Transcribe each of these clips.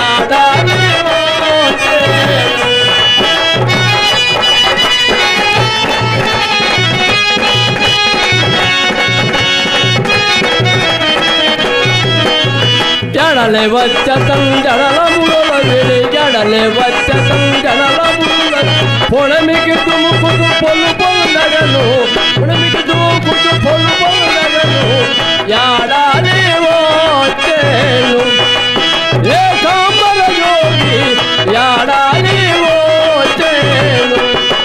యాడాలి వచ్చేను జడలే వచ్చతం జడల ముడుల విడి జడలే వచ్చతం జడల ముడుల పొడమికి తుముకుతు పొలు పొలు నగను పొడమికి తుముకుతు పొలు పొలు నగను యాడాలి వచ్చేను ఏకాంబర యోగి యాడాలి వచ్చేను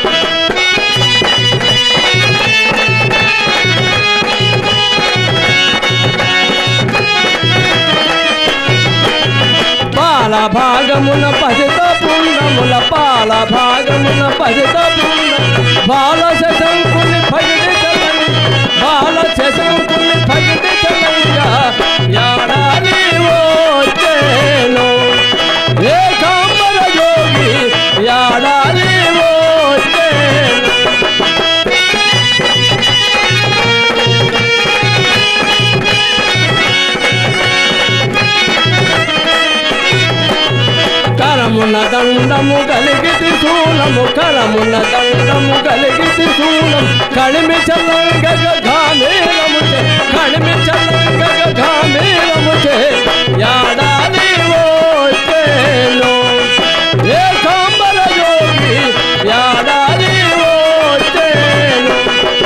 పాల భాగమున పసిత పుండముల పాల భాగమున పసిత పుండ బాల శశంకుని పగిడి చలంగా బాల శశంకుని పగిడి చలంగా యాడాలి వచ్చేను ఏకాంబర యోగి యాడాలి వచ్చేను కరమున దండము కలిగి త్రిశూలము కరమున దండము కలిగి త్రిశూలం కడిమి చల్లంగగ ఘామేలము చే కడిమి చల్లంగగ ఘామేలము చే యాడాలి వచ్చేను ఏకాంబర యోగి యాడాలి వచ్చేను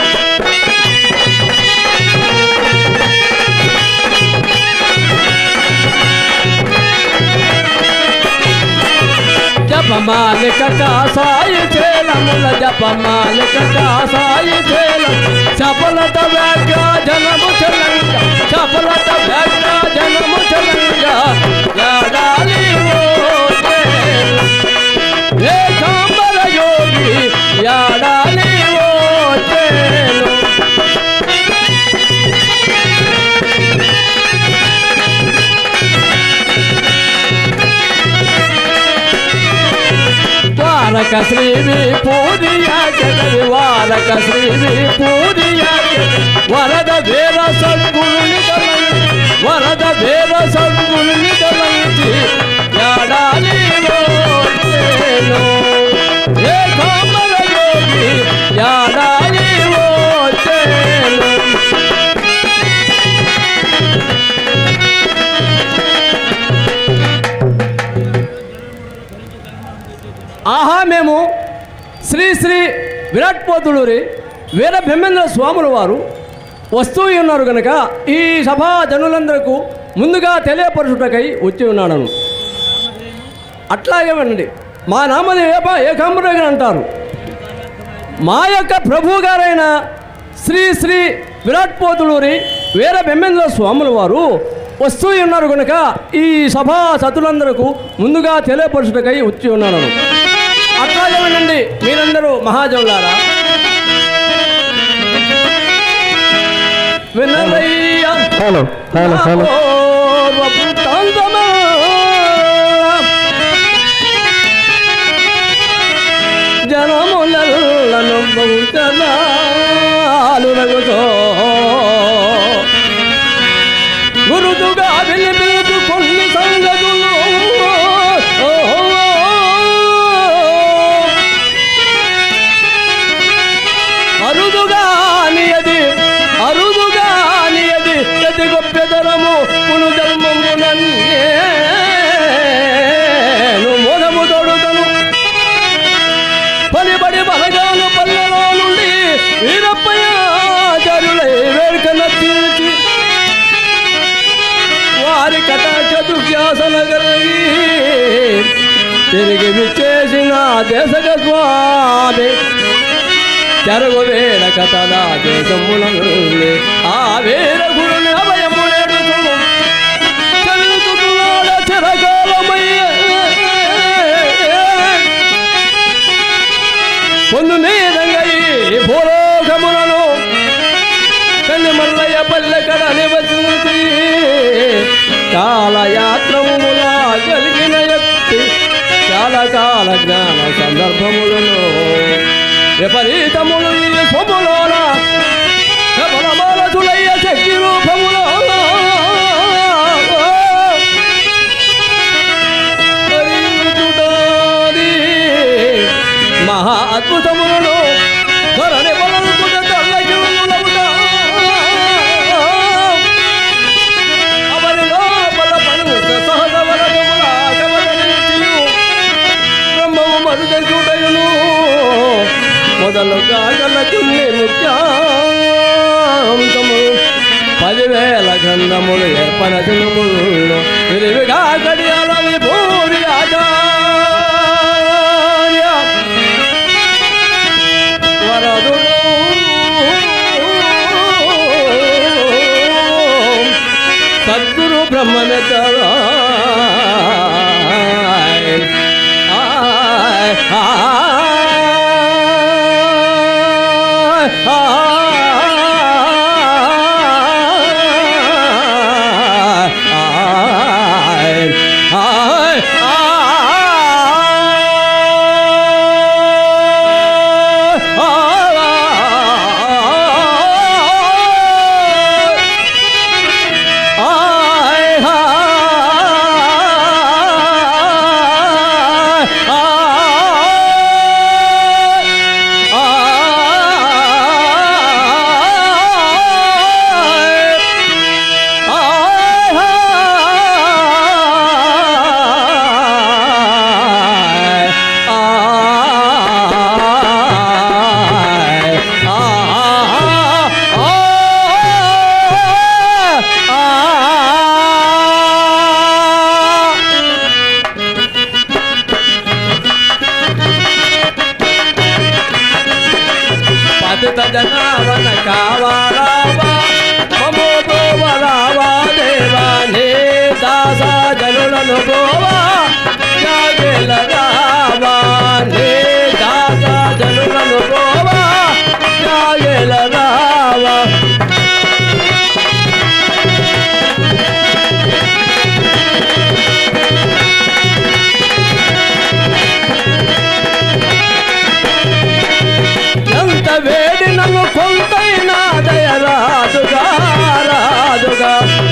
జపమాలిక కాసాయి చేలముల జపమాలిక కాసాయి చేలం చపలత వ్యాఘ్ర జనము చలంగ చపలత వ్యాఘ్ర జనము చలంగ యాడాలి ఓచేలు. ఏకాంబర యోగి యాడాలి ఓచేలు. వారక శ్రీవి పూరియా జగది వారక శ్రీవి పూరియా జగది వరద వీర సద్గురుని తలంచి వరద వీర సద్గురుని తలంచి యాడాలి వచ్చేను ఏకాంబర యోగి యాడాలి వచ్చేను ఆహా మేము శ్రీ శ్రీ విరాట్ పోతులూరి వీర బ్రహ్మేంద్ర స్వాముల వారు వస్తూ ఉన్నారు కనుక ఈ సభా జనులందరకు ముందుగా తెలియపరచుటకై వచ్చి ఉన్నాను అట్లాగే వినండి మా నామది ఏప ఏకాంబరగా అంటారు మా యొక్క ప్రభు గారైన శ్రీ శ్రీ విరాట్ పోతులూరి వీర బ్రహ్మేంద్ర స్వాముల వారు వస్తూ ఉన్నారు కనుక ఈ సభా సతులందరకు ముందుగా తెలియపరచుటకై వచ్చి ఉన్నాను అట్లాగే వినండి మీరందరూ మహాజనులారా వినరయ్యా హలో హలో హలో పూర్వ వృత్తాంతమా. జనములను బహుశనాలునగుతో గురుతుగా వినిపించు కొన్ని సంగతులు అరుదుగా నియది అరుదుగా నియది ప్రతి గొప్పెదరము పును జన్మము నన్ను మోదము తోడుతను పలిబడి బలగాను పల్లెలో నుండి వీరప్పయ్య చరులై వేడుక నచ్చించి వారి కటాక్ష దుర్యాసన కలిగి తిరిగి విచ్చేసిన దేశక స్వామి చెరుగు వేడ కథదా దేశములని ఆ వీర గురుని అభయమునేడు చదువుతున్నాడ చిరకాలమయ్య పొందు మీదంగా ఈ భూలోకములను కన్ని మల్లయ్య పల్లె కడ నివసించి కాలయాత్రములా కలిగిన ఎత్తి చాలా కాల జ్ఞాన సందర్భములను విపరీతములు ఈ సొమ్ములోన బలమాలతులయ్య శక్తి రూపములో మెత్తలో పతిత జనావన కావారావా మమో గోవరావా దేవా నే దాస జనులను గోవా జాగెల రావా నే దాస జనులను గోవా జాగెల రావా ఎంత వేడి నన్ను కొంతైనా దయ రాదుగా రాదుగా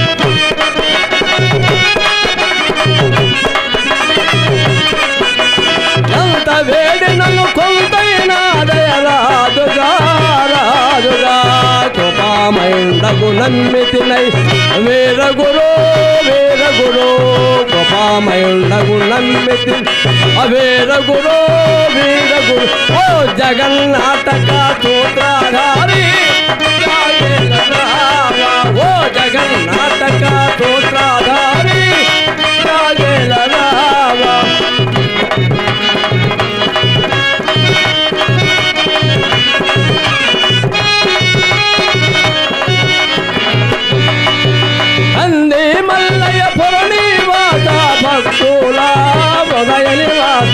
ఎంత వేడి నన్ను కొంతైనా దయ రాదుగా రాదుగా కృపామైండగు నమ్మితినై వీర గురు వీర గురు కృపామైండగు నమ్మితి అవేర గురు వీర గురు ఓ జగన్నాటక సూత్రాధారి జాగేల రావా. ఓ జగన్నాటక సూత్రాధారి జాగేల రావా అందే మల్లయ్య పురణి వాస భక్తుల ఉదయ నివాస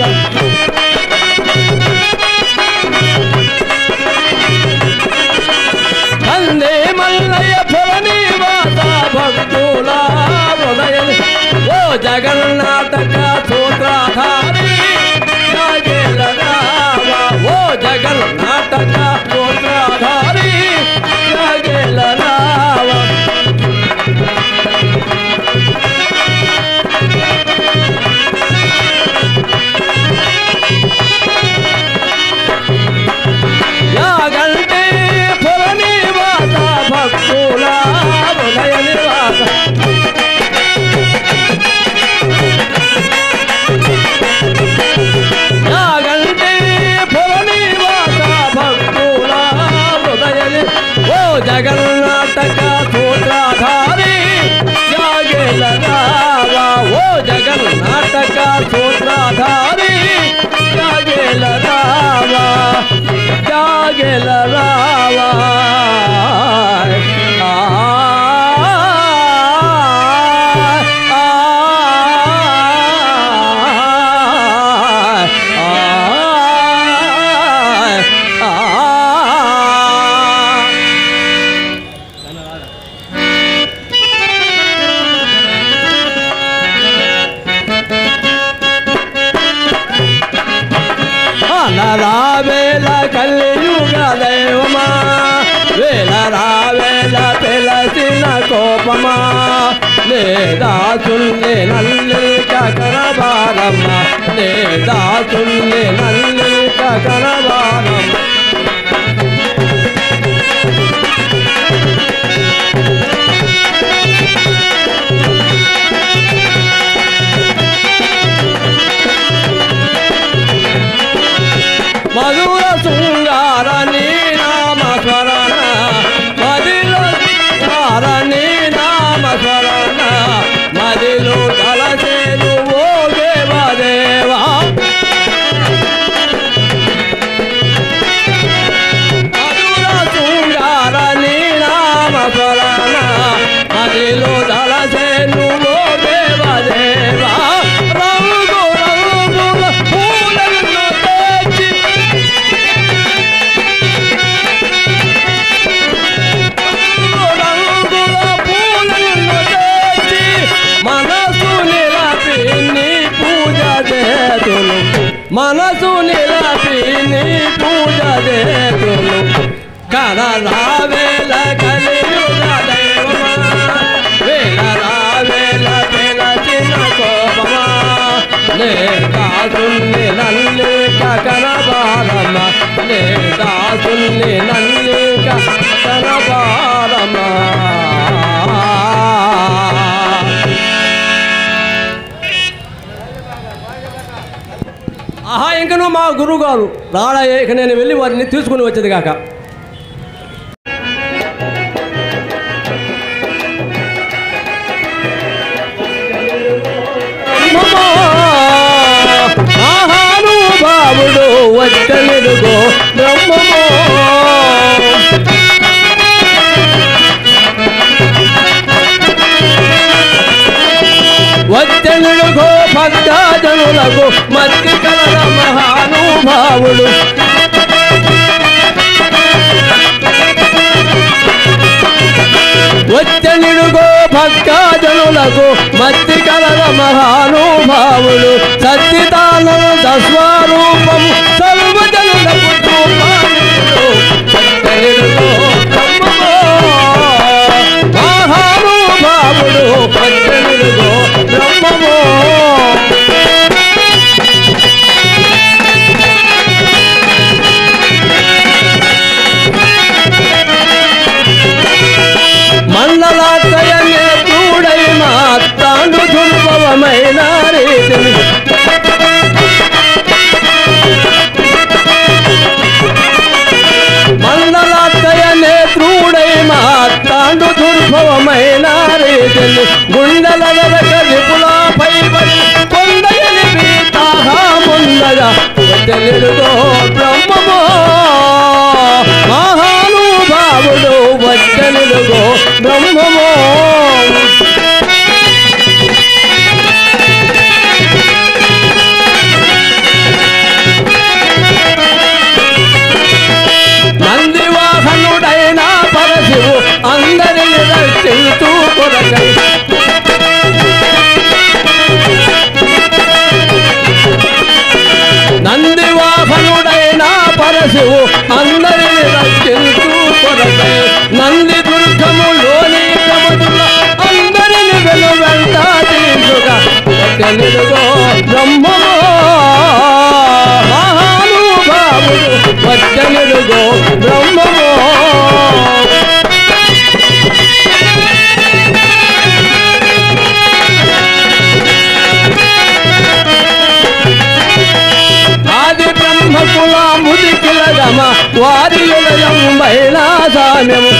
అందే మల్లయ్య పురణి వాస భక్తుల ఉదయ ని- ఓ జగన్నాటక సూత్రాధారి జాగేల రావా. ఓ జగన్నాటక సూత్రాధారి జాగేల రావా యాగంటే పుర నివాస భక్తుల ఉదయ నివాస యాగంటే పుర నివాస భక్తుల ఉదయ ని- ఓ జగన్నాటక సూత్రాధారి జాగేల రావా ఓ జగన్నాటక సూత్రాధారి జాగేల రావా జాగెల రావా ఆ, ఆ, ఆ, ఆ. అనరావేల కలియుగ దైవమా వేల రావేల పిలసిన కోపమా లేదా సుల్లి నల్లిక కనబారమ్మ లేదా సుల్లి నల్లిక కనబారమ్మ మధుర శృంగార నీ నామ స్మరణ మదిలో స్మర నీ నామ స్మరణ మదిలో తలసేను ఓ దేవదేవా మధుర శృంగార నీ నామ స్మరణ మదిలో తలసేను ఓ మనసు నిలపి నీ పూజ చేతును కనరావేల కలియుగ దైవమా వేల రావేల పిలచిన కోపమా నే దాసుని నల్లిక కనబారమ్మ నే దాసుని నల్లిక కనబారమ్మ ఆహా ఇంకను మా గురువుగారు రాడయ్య ఇక నేను వెళ్ళి వారిని తీసుకుని వచ్చేది కాక మహానుభావుడు వచ్చనిడుగో బ్రహ్మమో వచ్చనుడుగో భక్తజనులకు మత్తి కలర మహానుభావుడు వచ్చనిడుగో భక్తజనులకు మత్తి కలర మహానుభావుడు సత్యతాలను దస్వరూపము సర్వజనులకు చూపాడు వచ్చనిడుగో బ్రహ్మమో మహానుభావుడు వచ్చనిడుగో బ్రహ్మమో మండలాత్రయమే చూడై మాత్తాండు దుర్భవమైన రీతిని మండలాత్రయ నేత్రుడై మాత్తాండు దుర్భవమైన రీతిని గుండెల వెనక విపులపై పడి కొండయని పీతాహా ముందగా తెలుగో బ్రహ్మమో మహానుభావుడు వచ్చనుడుగో బ్రహ్మమో నందివాహనుడైన పరశివు అందరిని రక్షించు కొరకై నందివాహనుడైన పరశివు అందరిని రక్షించు కొరకై నంది దుర్గములోని కమతుల అందరిని వెలువెంట తీసుగా నిలుగో బ్రహ్మమో మహానుభావుడు వచ్చనిడుగో బ్రహ్మమో ఆది బ్రహ్మకుల ముదికిలగమ వారి ఉదయం బైనా సామ్యము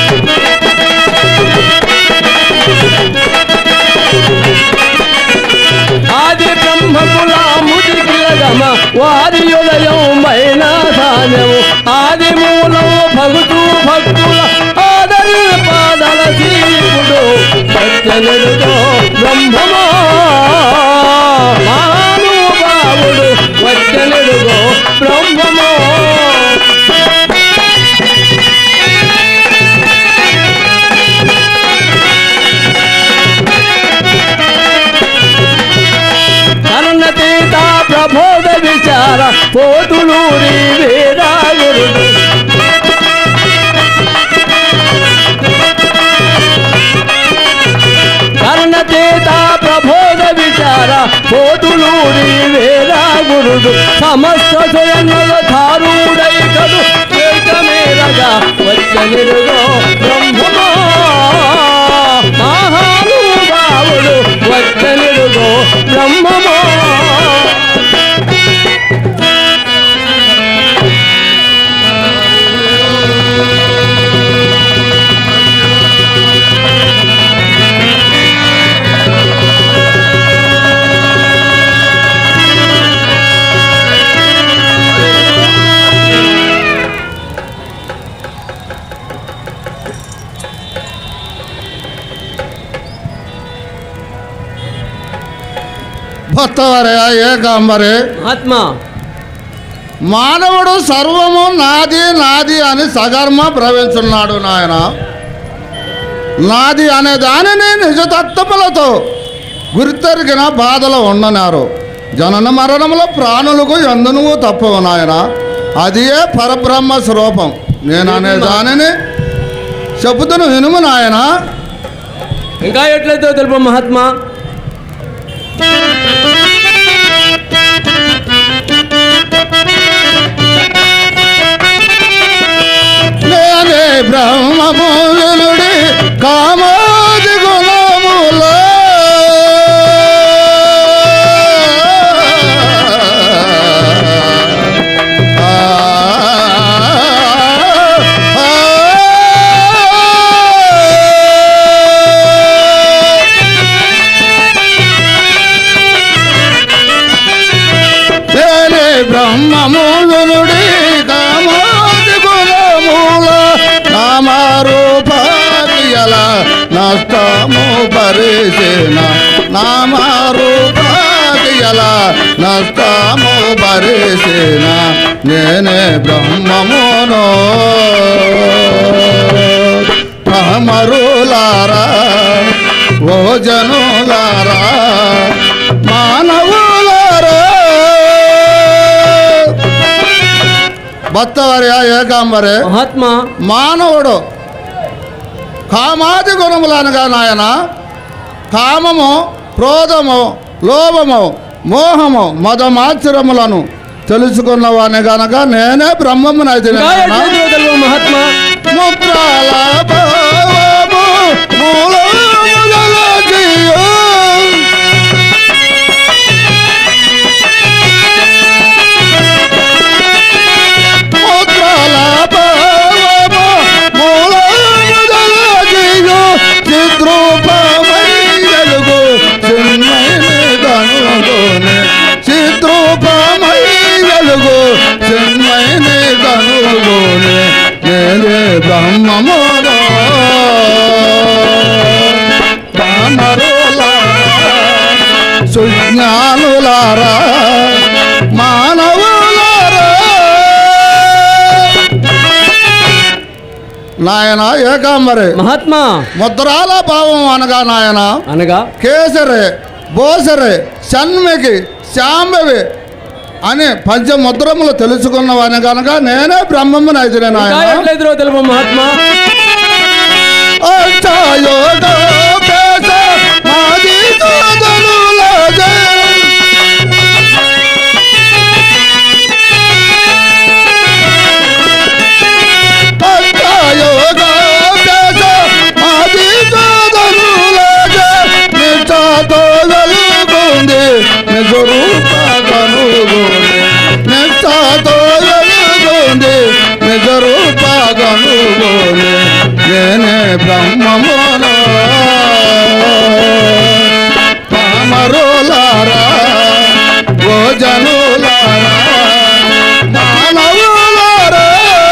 ఆది బ్రహ్మకుల ముదికిలగమ వారి ఉదయం బైనా సామ్యము ఆది మూలం భగుతు భక్తుల ఆదరి పాదల శివుడు సత్యనుడుగో బ్రహ్మమో మహానుభావుడు వచ్చనుడుగో బ్రహ్మమో కరుణతీత ప్రబోధ విచార పోతులూరి వీరాగురుడు కర్ణచేత ప్రబోధ విచార పోతులూరి వేరాగురుడు సమస్త స్వయన్నల ధారుడై కదు ఏకమేరగా వచ్చనిరుగో బ్రహ్మమో మహానుభావుడు వచ్చనిరుగో బ్రహ్మమో భక్తవరే ఏకాంబరే ఆత్మ మానవుడు సర్వము నాది నాది అని సగర్మ ప్రవేశున్నాడు నాయన నాది అనే దానిని నిజతత్వములతో గుర్తెరిగిన బాధలు ఉండనారు జనన మరణముల ప్రాణులకు ఎందును తప్పవు నాయన అదియే పరబ్రహ్మ స్వరూపం నేను అనే దానిని చెబుతును వినుము నాయన ఇంకా ఎట్లయితే తెలుపు మహాత్మా నేనే బ్రహ్మమూలుడి కామాది గుణముల నేనే బ్రహ్మమూలుడి కామాది గుణముల నామారూపాకియల నష్టము పరిసిన నామారూపాకియల నష్టము పరిసిన నేనే బ్రహ్మమును అమరులారా ఓ జనులారా మానవులారా భక్తవర్య ఏకాంబరే మహాత్మా మానవుడు కామాది గుణములు అనగా నాయన కామము క్రోధము లోభము మోహము మదమాత్సరములను తెలుసుకున్నవాని గనక నేనే బ్రహ్మమునైతే ఇంకా ఎట్లయితే తెలుపు మహాత్మా ముద్రాల భావము మూలముగల జీవ. ముద్రాల భావము మూలముగల జీవ. చిద్రూపమై వెలుగు చిన్మయని కనుగొని. చిద్రూపమై వెలుగు చిన్మయని కనుగొని. నేనే బ్రహ్మములో పామరులారా సుజ్ఞానులారా మానవులారా నాయన ఏకాంబరి మహాత్మా ముద్రాల భావం అనగా నాయన అనగా కేసరి బోసరి షణ్మికి శాంబవి అని పంచముద్రములు తెలుసుకున్నవాని కనుక నేనే బ్రహ్మముని అయితే ఇంకా నాయన ఎట్లయితే తెలుపు మహాత్మా నిజరూపగనుగోని నేనే బ్రహ్మమును పామరులారా ఓ జనులారా మానవులారా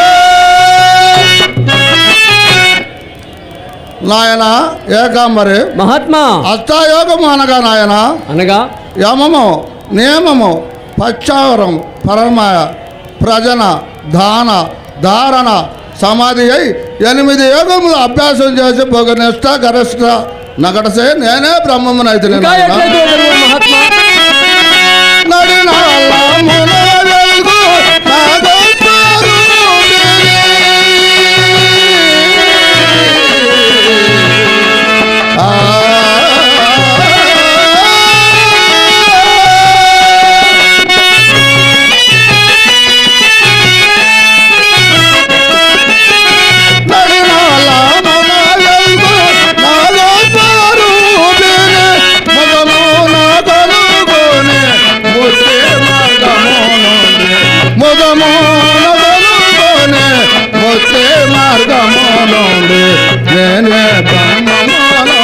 నాయన ఏకాంబరి మహాత్మా అష్టాయోగము అనగా నాయన అనగా యమము నియమము పక్షావరం పరమాయ ప్రజన దాన ధారణ సమాధి అయి ఎనిమిది యోగములు అభ్యాసం చేసి భోగనిష్ట గరిష్ట నగటసే నేనే బ్రహ్మమునైతే ఇంకా ఎట్లయితే తెలుపు మహాత్మా నడినాళ్ళ మున వెలుగు నాగోత్తారు ఆ నడినాళ్ళ మున వెలుగు నాగోత్తారు మగమున కలుగొని ముద్దే మార్గమునుండి ముదమున కలుగొని ముద్దే మార్గమునుండి నేనే బ్రహ్మములో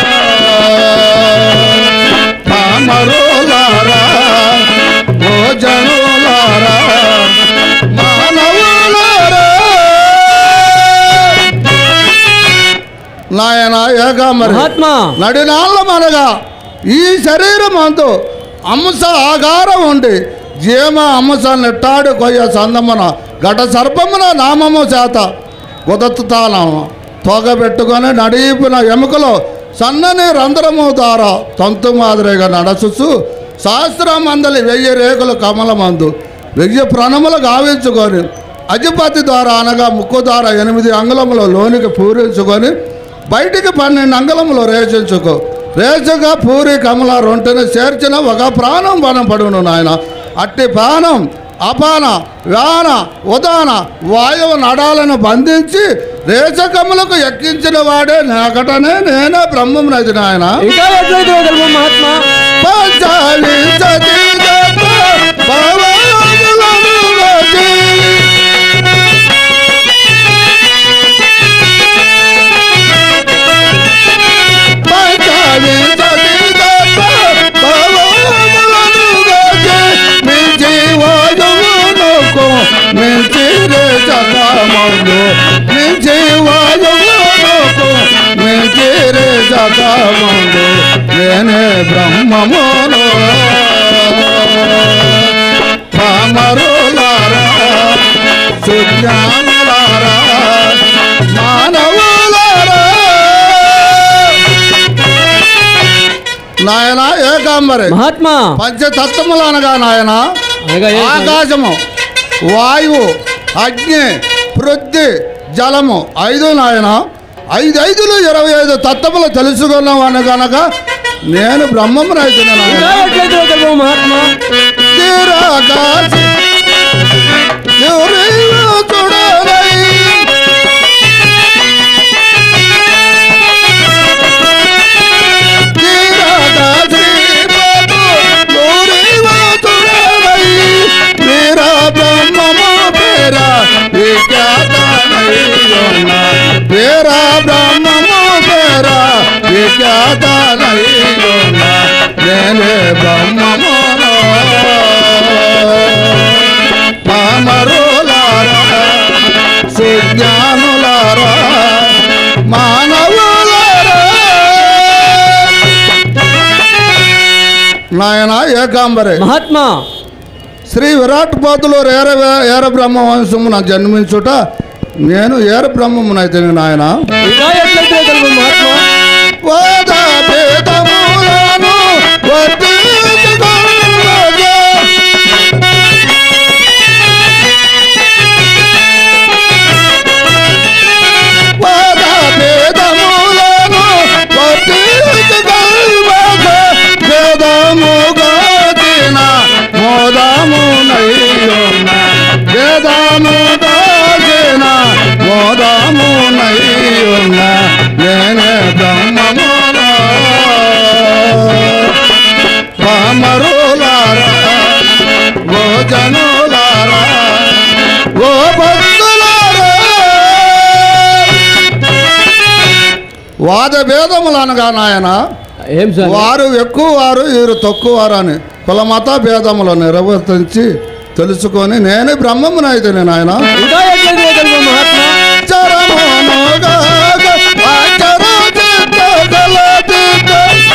పామరులారా ఓ జనులారా మానవులారా నాయన ఏకామరి మహాత్మా నడినాళ్ళమనగా ఈ శరీరం అందు అంశ ఆకారం ఉండి జీమ అంశ నెట్టాడు కొయ్య సందమున ఘట సర్పమున నామము చేత కుదత్తుతానము తోక పెట్టుకొని నడిపిన ఎముకలో సన్నని రంధ్రము ద్వారా తంతు మాదిరిగా నడచుచు శాస్త్రం అందలి వెయ్యి రేకులు కమలమందు వెయ్యి ప్రణములు గావించుకొని అధిపతి ద్వారా అనగా ముక్కు ద్వారా ఎనిమిది అంగుళముల లోనికి పూరించుకొని బయటికి పన్నెండు అంగుళములు రేచించుకో రేచగా పూరి కమల రొంటని చేర్చిన ఒక ప్రాణం వనం పడును నాయన అట్టి ప్రాణం అపాన వ్యాన ఉదాన వాయువు నడాలను బంధించి రేచకములకు ఎక్కించిన వాడే నాకటనే నేనే బ్రహ్మమునది నాయన ఇంకా ఎట్లయితే తెలుగు మహాత్మా పంచాలి సతీ దత్త భవనములను వచ్చి. పంచాలి సతీ దత్త భవనములను వచ్చి. మించి వాయువునకు మించి రేచకమందు మించి వాయువునకు మించి రేచకమందు నేనే బ్రహ్మమును పామరులారా సుజ్ఞానులారా మానవులారా నాయన ఏకాంబరి మహాత్మా పంచతత్వములు అనగా నాయన అనగా ఏ- ఆకాశము వాయువు అగ్ని పృథ్వీ జలము ఐదు నాయన ఐదు ఐదులు ఇరవై ఐదు తత్వములు తెలుసుకున్నామని కనుక నేను బ్రహ్మమునైతే ఇంకా ఎట్లయితే తెలుగు మహాత్మా తీరాకాశి ఎవరైనా చూడాలై తీరాకాశి బాబు ఎవరైనా చూడాలై వీరా బ్రహ్మము పేరా విఖ్యాతనయ్యున్న వీరా బ్రహ్మము పేరా విఖ్యాతనయ్యున్న నేనే బ్రహ్మమును పామరులారా సుజ్ఞానులారా మానవులారా నాయన ఏకాంబరే మహాత్మా శ్రీ విరాట్ పోతులు ఏర ఏర బ్రహ్మ వంశమున జన్మించుట నేను ఏర బ్రహ్మమునైతే నాయన ఇంకా ఎట్లయితే తెలుగు మహాత్మా వేద భేదములను వర్తించుకొనుగా. వేద భేదములను వర్తించుకొనుగా. వేదముగా తిన మోదమునయ్యున్న వేదముగా తిన మోదమునయ్యున్న నేనే బ్రహ్మమున పామరులారా ఓ జనులారా ఓ భక్తులారా వాద భేదములు అనగా నాయన ఏం సార్ వారు ఎక్కువ వారు వీరు తక్కువ వారు అని కులమత భేదములు నిర్వర్తించి తెలుసుకొని నేనే బ్రహ్మమునైతే నాయన ఇంకా ఎట్లయితే తెలుగు మహాత్మా చరమోనుగా అచర చిత్త కలచిత్త.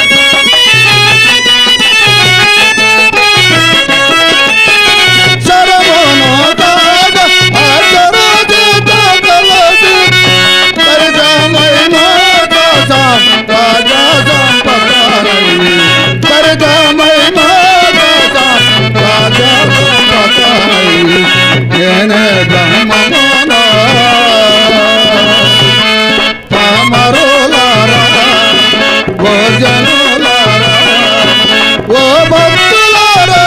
చరమోనుగా అచర చిత్త కలచిత్త. పరితమైన కోసం రాజా సంపదరై. పరితమైన కోసం రాజా సంపదరై. నేనే బ్రహ్మమునా పామరులారా ఓ జనులారా ఓ భక్తులారా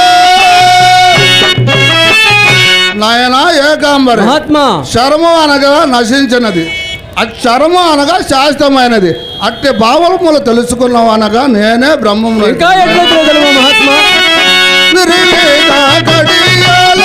నాయన ఏకాంబరి మహాత్మా శరము అనగా నశించినది అక్షరము అనగా శాస్త్రమైనది అట్టి భావములు తెలుసుకున్నావు అనగా నేనే బ్రహ్మము ఇంకా ఎట్లయితే తెలుగు మహాత్మా నిర్విఘ్న కడియాల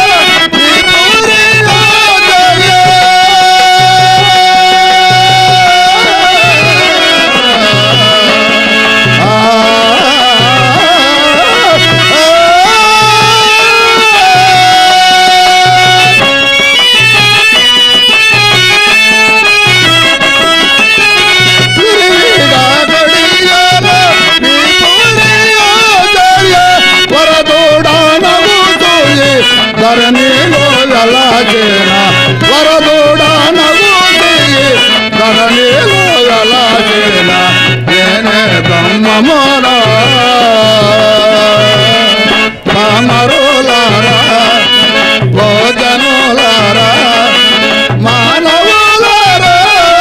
ధరణిలో ఎలా చేనా వరదోడా నవ్వుతీ ధరణిలో ఎలా చేనా నేనే బ్రహ్మమోడా అమరులారా ఓ జనులారా మానవులారా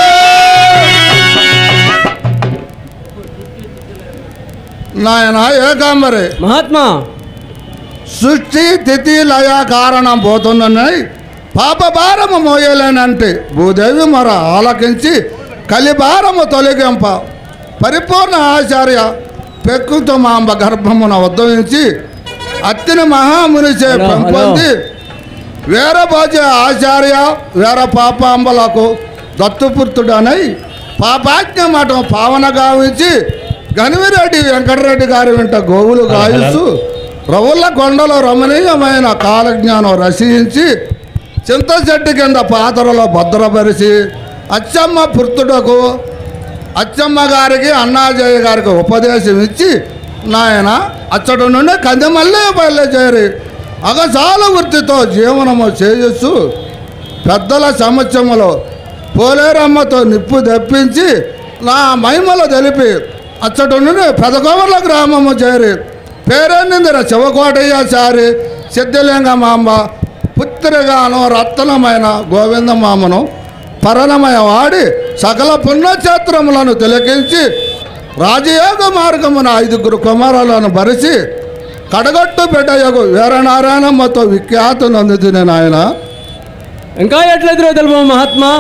నాయన ఏకాంబరి మహాత్మా సృష్టి తిథి లయ కారణం పోతున్నాయి పాప భారము మోయలేనంటే భూదేవి మొర ఆలకించి కలిభారము తొలగింప పరిపూర్ణ ఆచార్య పెక్కుతో మాంబ గర్భమున ఉద్భవించి అత్తిని మహామునిచే హలో, పెంపొంది వీరభోజ ఆచార్య వీర పాపాంబలకు దత్తుపుత్రుడనై పాపాజ్ఞ మఠం పావన గావించి గనివిరెడ్డి వెంకటరెడ్డి గారి వెంట గోవులు గాయిస్తూ రవుల కొండలో రమణీయమైన కాలజ్ఞానం రసించి చింత చెట్టు కింద పాత్రలో భద్రపరిచి అచ్చమ్మ పుత్రుడకు అచ్చమ్మ గారికి అన్నాజయ్య గారికి ఉపదేశం ఇచ్చి నాయన అచ్చటి నుండి కందిమల్లే బయలుదేరి అగసాల వృత్తితో జీవనము చేయొచ్చు పెద్దల సమక్షములో పోలేరమ్మతో నిప్పు తెప్పించి నా మహిమలు తెలిపి అచ్చటి నుండి పెదగోవర్ల గ్రామము చేరి పేరెన్నిందిర శివకోటయ్య చారి సిద్ధలింగమాంబ పుత్రిగాను రత్నమైన గోవిందమామను పరణమయ వాడి సకల పుణ్యక్షేత్రములను తిలకించి రాజయోగ మార్గమున ఐదుగురు కుమారులను భరిచి కడగట్టు బిడ్డయగు వీరనారాయణమ్మతో విఖ్యాతి నందుతునే నాయన ఇంకా ఎట్లయితే తెలుపు మహాత్మా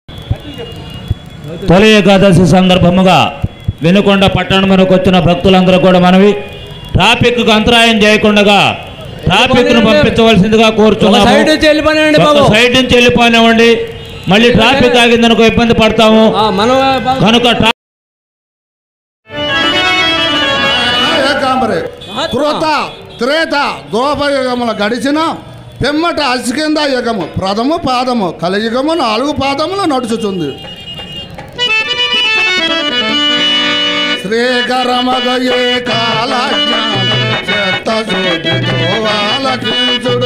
తొలి ఏకాదశి సందర్భముగా వినుకొండ పట్టణమునకు వచ్చిన భక్తులందరూ కూడా మనవి ట్రాఫిక్ అంతరాయం చేయకుండా ట్రాఫిక్ ను పంపించవలసిందిగా ఒక కోరుచున్నాము సైడ్ నుంచి వెళ్ళిపోయినండి ఒక బాబు సైడ్ నుంచి వెళ్ళిపోనివ్వండి మళ్ళీ ట్రాఫిక్ ఆగిందనుకో ఇబ్బంది పడతాము ఆ, మనం బాబు. కనుక ట్రా- ఏకాంబరి కృత త్రేత దోపయుగముల గడిచిన పిమ్మట అసికింద యుగము ప్రథము పాదము కలియుగము నాలుగు పాదములు నడుచుతుంది శ్రీకరమగయే కాలజ్ఞాన చెత్త శోధితో ఆలకించుడు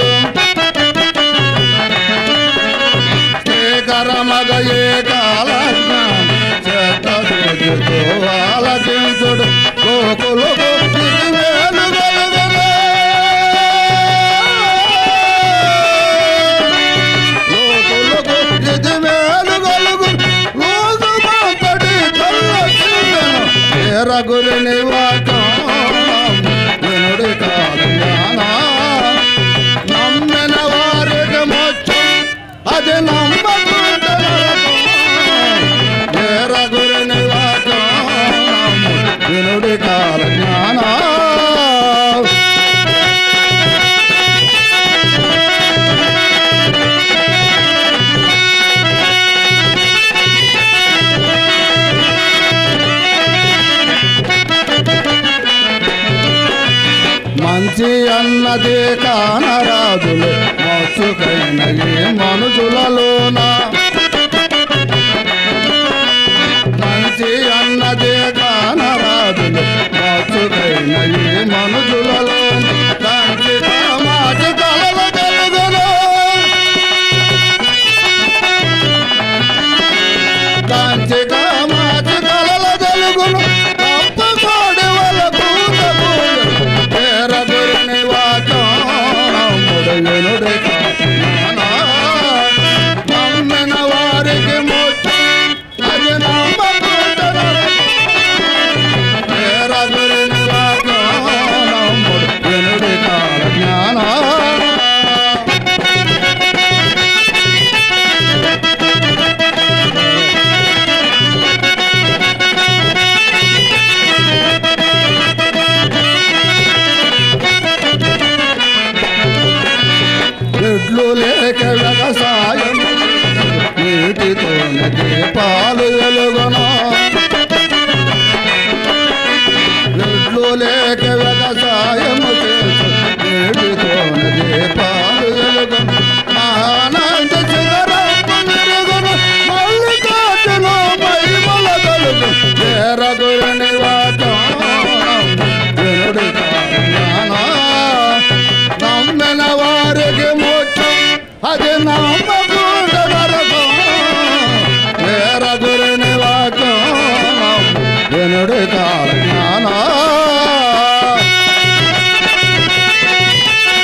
శ్రీకరమగయే కాలజ్ఞాన చెత్త శోధితో ఆలకించుడు గోకులు గోపికి వేలు గలుగును. లోకులు గోపికి వేలు గలుగును. రోజు మాతడి కళ్ళ చిల్లెను. ఏరగురి నివాకం వినుడి కాలజ్ఞానా. నమ్మిన వారికి మోక్షం అది నమ్మకుంటే నరకం. ఏరగురి నివాకం వినుడి కాలజ్ఞానా. మంచి అన్నదే కానరాజులు మోసుకైన ఈ మనుషులలోన మంచి అన్నదే కానరాజులు మోసుకైన ఈ మనుషులలో కంచి కామాచి కలల కలుగును కాంచి కామాచి కలల కలుగును తప్పకోడి వల కూత పేర గురిని వాచం ముడయునుడి నమ్మిన వారికి మోక్షం అది నమ్మకుంటే పేర గురిని వాచం ముడయునుడి కాల జ్ఞాన ఎడ్లు లేక వ్యవసాయం నీటితో నది పాలు వెలుగును ఎడ్లు లేక వ్యవసాయం నీటితో నది పాలు వెలుగును ఆనంద శిఖరము మెరుగును మల్లికార్జున మహిమల కలుగు చేరగురు నివాసం వినుడి జ్ఞానా నమ్మిన వారికి మోక్షం అది నమ్మకుండా నరకం వేర గురిని వాక్యం వినుడి కాల జ్ఞాన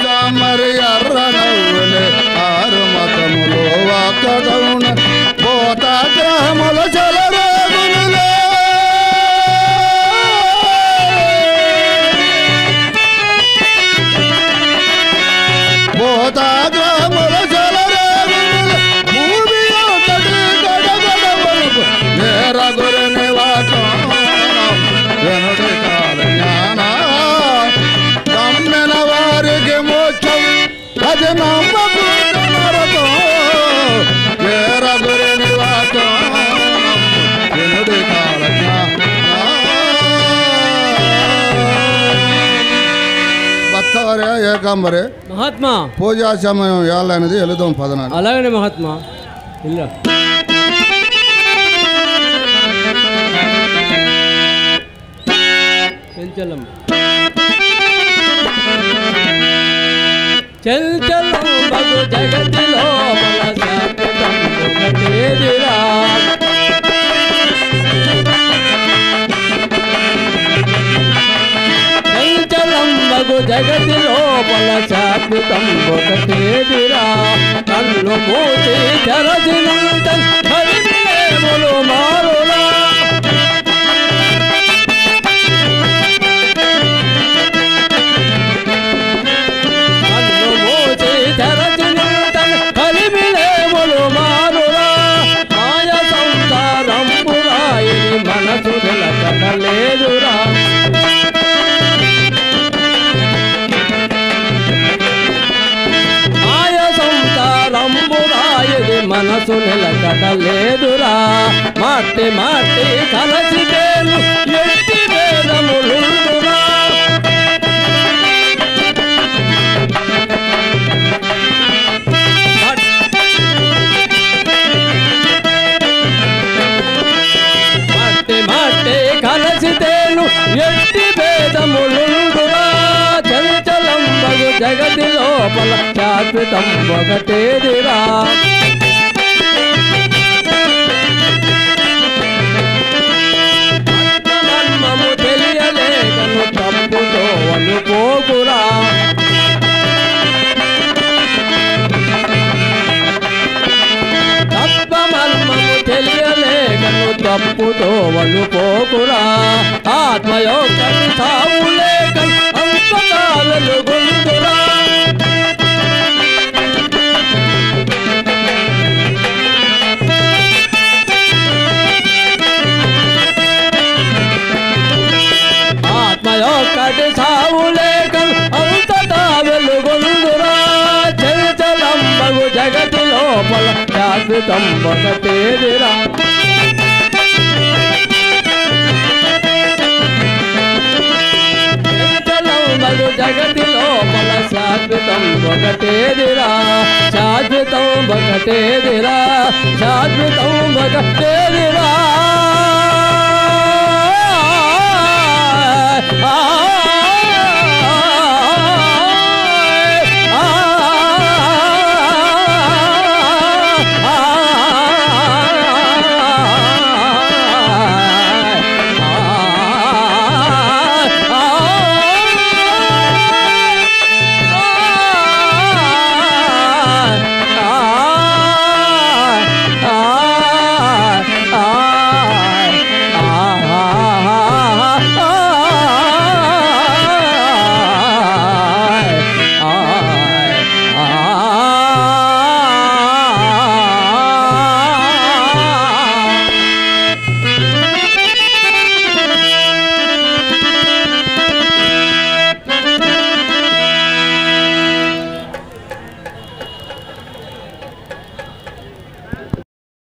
మరి ఎర్ర నవ్వులే ఆరు మతములు ఒక్కటవున పోత గ్రాముల చలరేగునులే పోత గ్రాముల చలరేగునులే భూమి ఒకటి గడగడవలపు నేర గురిని వాటం వెనుడి కాల జ్ఞాన నమ్మిన వారికి మోక్షం అది నమ్మకుండా నరకం వేర గురి నివాసం వెనుడి కాల బత్తవరే ఏకాంబరే మహాత్మా పూజా సమయం ఏళ్ళనేది వెళుదాం పదనాడు అలాగనే మహాత్మా ఇలా చెంచలం చంచలం బగు జగతిలో బల శాశ్వతం ఒకటేదిరా చంచలం బగు జగతి లోపల శాశ్వతం ఒకటేదిరా కన్ను మూసి తెరచినంత హరిమిలేములు మారులా కన్ను మూసి తెరచినంత హరిమిలేములు మారులా మాయ సంసారంబురా ఇది మనసు నిలకడలేదురా మాయ సంసారంబురాయది మనసు నిలకడలేదురా మాటి మాటి కలసిదేను ఎట్టి వేదములుండురా మాటి మాటి కలసిదేను ఎట్టి వేదములుండురా చంచలం బగు జగతి లోపల శాశ్వతం ఒకటేదిరా మర్మము తెలియలేకను తప్పుతో అనుకోకురా తత్వమర్మము తెలియలేకను తప్పుతో అనుకోకురా ఆత్మయోగని సావు లేక అంతకాలలు గుందురా ఆత్మయొక్కటి సావు లేక అంతటా వెలుగొందురా చంచలంబగు జగతి లోపల శాశ్వతం ఒకటేదిరా చంచలంబగు జగతి లోపల శాశ్వతం ఒకటేదిరా శాశ్వతం ఒకటేదిరా శాశ్వతం ఒకటేదిరా